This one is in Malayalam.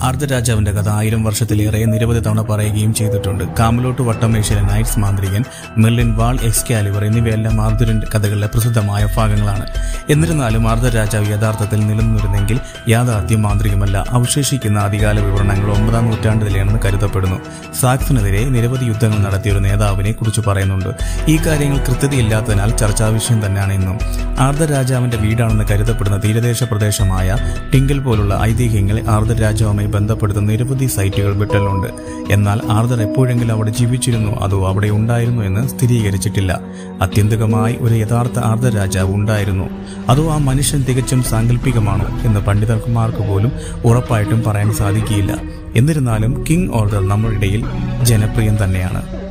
ആർദർ രാജാവിന്റെ കഥ ആയിരം വർഷത്തിലേറെ നിരവധി തവണ പറയുകയും ചെയ്തിട്ടുണ്ട് കാമലോട്ട് വട്ടമേശ്വര നൈറ്റ്സ് മാന്ത്രികൻ മെർലിൻ വാൾ എക്സ്കാലിവർ എന്നിവയെല്ലാം ആർദറിന്റെ കഥകളിലെ പ്രസിദ്ധമായ ഭാഗങ്ങളാണ് എന്നിരുന്നാലും ആർദർ രാജാവ് യഥാർത്ഥത്തിൽ നിലനിന്നിരുന്നെങ്കിൽ യാഥാർത്ഥ്യം മാന്ത്രികമല്ല അവശേഷിക്കുന്ന ആദ്യകാല വിവരണങ്ങൾ ഒമ്പതാം നൂറ്റാണ്ടിലെയാണെന്ന് കരുതപ്പെടുന്നു സാക്സിനെതിരെ നിരവധി യുദ്ധങ്ങൾ നടത്തിയ ഒരു നേതാവിനെ കുറിച്ച് പറയുന്നുണ്ട് ഈ കാര്യങ്ങൾ കൃത്യതയില്ലാത്തതിനാൽ ചർച്ചാ വിഷയം തന്നെയാണ് ഇന്നും ആർദർ രാജാവിന്റെ വീടാണെന്ന് കരുതപ്പെടുന്ന തീരദേശ പ്രദേശമായ ടിങ്കൽ പോലുള്ള ഐതിഹ്യങ്ങളെ ആർദർ രാജാവുമായി ബന്ധപ്പെടുത്തുന്ന നിരവധി സൈറ്റുകൾ ബ്രിട്ടനിലുണ്ട് എന്നാൽ ആർദർ എപ്പോഴെങ്കിലും അവിടെ ജീവിച്ചിരുന്നു അതോ അവിടെ ഉണ്ടായിരുന്നു എന്ന് സ്ഥിരീകരിച്ചിട്ടില്ല അത്യന്തികമായി ഒരു യഥാർത്ഥ ആർദർ രാജാവ് ഉണ്ടായിരുന്നു അതോ ആ മനുഷ്യൻ തികച്ചും സാങ്കല്പികമാണോ എന്ന് പണ്ഡിതന്മാർക്ക് പോലും ഉറപ്പായിട്ടും പറയാൻ സാധിക്കില്ല എന്നിരുന്നാലും കിങ് ഓർഡർ നമ്മുടെ ഇടയിൽ ജനപ്രിയം തന്നെയാണ്